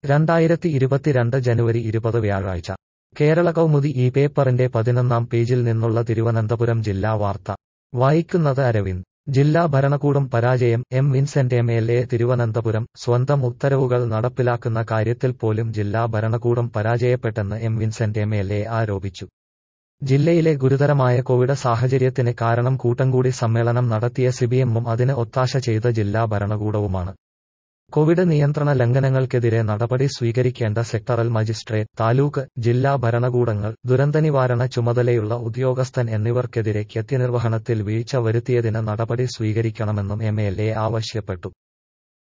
രണ്ടായിരത്തി ഇരുപത്തിരണ്ട് ജനുവരി ഇരുപത് വ്യാഴാഴ്ച കേരള കൗമുദി ഈ പേപ്പറിന്റെ പതിനൊന്നാം പേജിൽ നിന്നുള്ള തിരുവനന്തപുരം ജില്ലാ വാർത്ത വായിക്കുന്നത് അരവിന്ദ് ജില്ലാ ഭരണകൂടം പരാജയം M Vincent M L A Thiruvananthapuram സ്വന്തം ഉത്തരവുകൾ നടപ്പിലാക്കുന്ന കാര്യത്തിൽ പോലും ജില്ലാ ഭരണകൂടം പരാജയപ്പെട്ടെന്ന് M Vincent M L A ആരോപിച്ചു ജില്ലയിലെ ഗുരുതരമായ കോവിഡ് സാഹചര്യത്തിന് കാരണം കൂട്ടംകൂടി സമ്മേളനം നടത്തിയ സിബിഎമ്മും അതിന് ഒത്താശ ചെയ്ത ജില്ലാ ഭരണകൂടവുമാണ് കോവിഡ് നിയന്ത്രണ ലംഘനങ്ങൾക്കെതിരെ നടപടി സ്വീകരിക്കേണ്ട സെക്ടറൽ മജിസ്ട്രേറ്റ് താലൂക്ക് ജില്ലാ ഭരണകൂടങ്ങൾ ദുരന്തനിവാരണ ചുമതലയുള്ള ഉദ്യോഗസ്ഥൻ എന്നിവർക്കെതിരെ കൃത്യനിർവഹണത്തിൽ വീഴ്ച വരുത്തിയതിന് നടപടി സ്വീകരിക്കണമെന്നും എം എൽ എ ആവശ്യപ്പെട്ടു